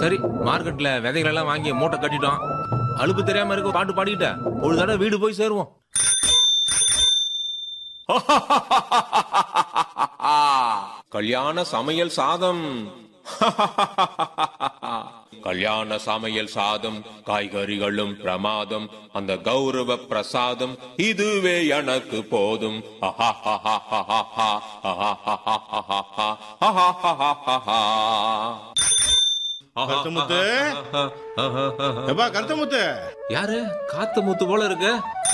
சரி மார்க்கெட்ல விதைகள் எல்லாம் வாங்கி மூட்டை கட்டிட்டோம் அலுப்பு தெரியாம இருக்க பாட்டு பாடிக்கிட்ட ஒரு தடவை வீடு போய் சேருவோம் கல்யாண சமையல் சாதம் கல்யாண சமையல் சாதம் காய்கறிகளும் பிரமாதம் அந்த கௌரவ பிரசாதம் இதுவே எனக்கு போதும் கருத்தமுத்து எப்பா கருத்தமுத்து யாரு காத்து முத்து போல இருக்கு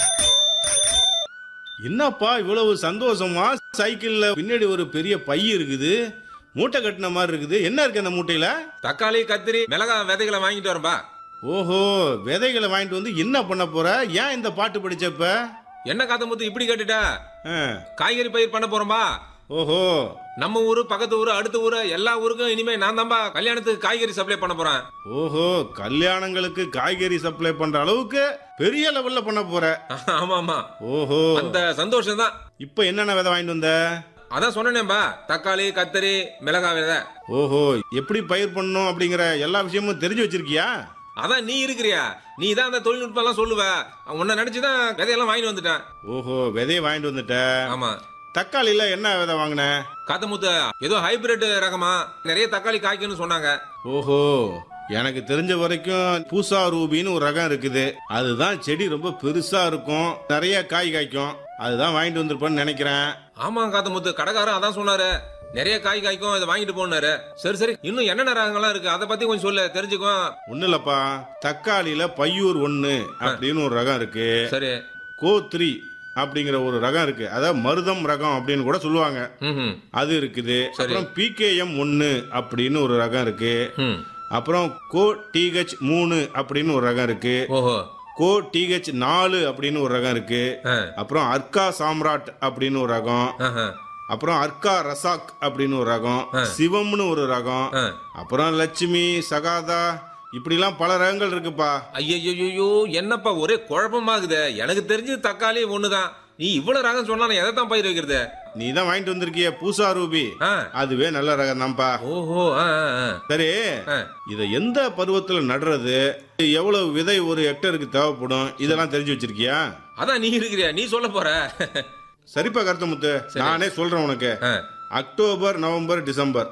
என்னப்பா இவ்வளவு சந்தோஷமா சைக்கிள்ல பின்னாடி ஒரு பெரிய பை இருக்குது மூட்டை கட்டின மாதிரி இருக்குது என்ன இருக்கு அந்த மூட்டையில தக்காளி கத்திரி மிளகாய் விதைகளை வாங்கிட்டு வரம்பா ஓஹோ விதைகளை வாங்கிட்டு வந்து என்ன பண்ண போற ஏன் இந்த பாட்டு படிச்சப்ப என்ன காத்த முத்து இப்படி கேட்டுட்ட ஆ, காய்கறி பயிர் பண்ண போறோம்பா ஓஹோ நம்ம ஊரு பக்கத்து ஊரு அடுத்த ஊரு எல்லா ஊருக்கும் இனிமே நான் தான்பா கல்யாணத்துக்கு காய்கறி சப்ளை பண்ண போறேன் ஓஹோ கல்யாணங்களுக்கு காய்கறி சப்ளை பண்ற அளவுக்கு பெரிய லெவல்ல பண்ண போற ஆமா ஆமா ஓஹோ அந்த சந்தோஷம் தான் இப்ப என்னென்ன விதை வாங்கிட்டு வந்த அதான் சொன்னேன்பா தக்காளி கத்திரி மிளகாய் விதை ஓஹோ எப்படி பயிர் பண்ணணும் அப்படிங்கிற எல்லா விஷயமும் தெரிஞ்சு வச்சிருக்கியா அதான் நீ இருக்கிறியா நீ தான் அந்த தொழில்நுட்பம் எல்லாம் சொல்லுவ உன்னை நினைச்சுதான் விதையெல்லாம் வாங்கிட்டு வந்துட்டேன் ஓஹோ விதையை வாங்கிட்டு வந்துட்ட ஆமா தக்காளியில என்ன விதை வாங்கின காத்த முத்து ஏதோ ஹைபிரிட் ரகமா நிறைய தக்காளி காய்க்குன்னு சொன்னாங்க ஓஹோ எனக்கு தெரிஞ்ச வரைக்கும் பூசா ரூபின்னு ஒரு ரகம் இருக்குது அதுதான் செடி ரொம்ப பெருசா இருக்கும் நிறைய காய் காய்க்கும் அதுதான் வாங்கிட்டு வந்திருப்பேன்னு நினைக்கிறேன் ஆமா காத்த முத்து கடைக்காரன் அதான் சொன்னாரு நிறைய காய் காய்க்கும் இதை வாங்கிட்டு போனாரு சரி சரி இன்னும் என்னென்ன ரகங்கள்லாம் இருக்கு அதை பத்தி கொஞ்சம் சொல்லு தெரிஞ்சுக்கோ ஒன்றும் இல்லப்பா தக்காளியில பையூர் ஒன்று அப்படின்னு ஒரு ரகம் இருக்கு சரி கோ த்ரீ அப்படிங்கிற ஒரு ரகம் இருக்கு அதாவது மருதம் ரகம் அப்படின்னு கூட சொல்லுவாங்க ம் அது இருக்குது சரி. அப்புறம் பிகேஎம் ஒன்று அப்படின்னு ஒரு ரகம் இருக்கு ம் அப்புறம் கோ டிஹெச் மூணு அப்படின்னு ஒரு ரகம் இருக்கு ஓஹோ கோ டிஹெச் நாலு அப்படின்னு ஒரு ரகம் இருக்கு ஆ, அப்புறம் அர்க்கா சாம்ராட் அப்படின்னு ஒரு ரகம் ஆஹா, அப்புறம் அர்க்கா ரசாக் அப்படின்னு ஒரு ரகம் சிவம்னு ஒரு ரகம் ஆ. அப்புறம் லட்சுமி சகாதா இப்படிலாம் பல ரகங்கள் இருக்குப்பா ஐயையோயோ என்னப்பா ஒரே குழப்பமாகுதே எனக்கு தெரிஞ்சது தக்காளி ஒண்ணுதான் நீ இவ்வளவு ரகம் சொன்னா நான் எதை தான் பயிர் வைக்கிறது நீ தான் வாங்கிட்டு வந்திருக்கிய பூசா ரூபி ஆ, அதுவே நல்ல ரகம் தான்ப்பா ஓஹோ ஆ, ஆ, ஆ. சரி ஆ. இதை எந்த பருவத்தில் நடுறது எவ்வளவு விதை ஒரு ஹெக்டருக்கு தேவைப்படும் இதெல்லாம் தெரிஞ்சு வச்சிருக்கியா அதான் நீ இருக்கிறியா நீ சொல்ல போற சரிப்பா கருத்தமுத்து நானே சொல்றேன் உனக்கு ஆ. October November December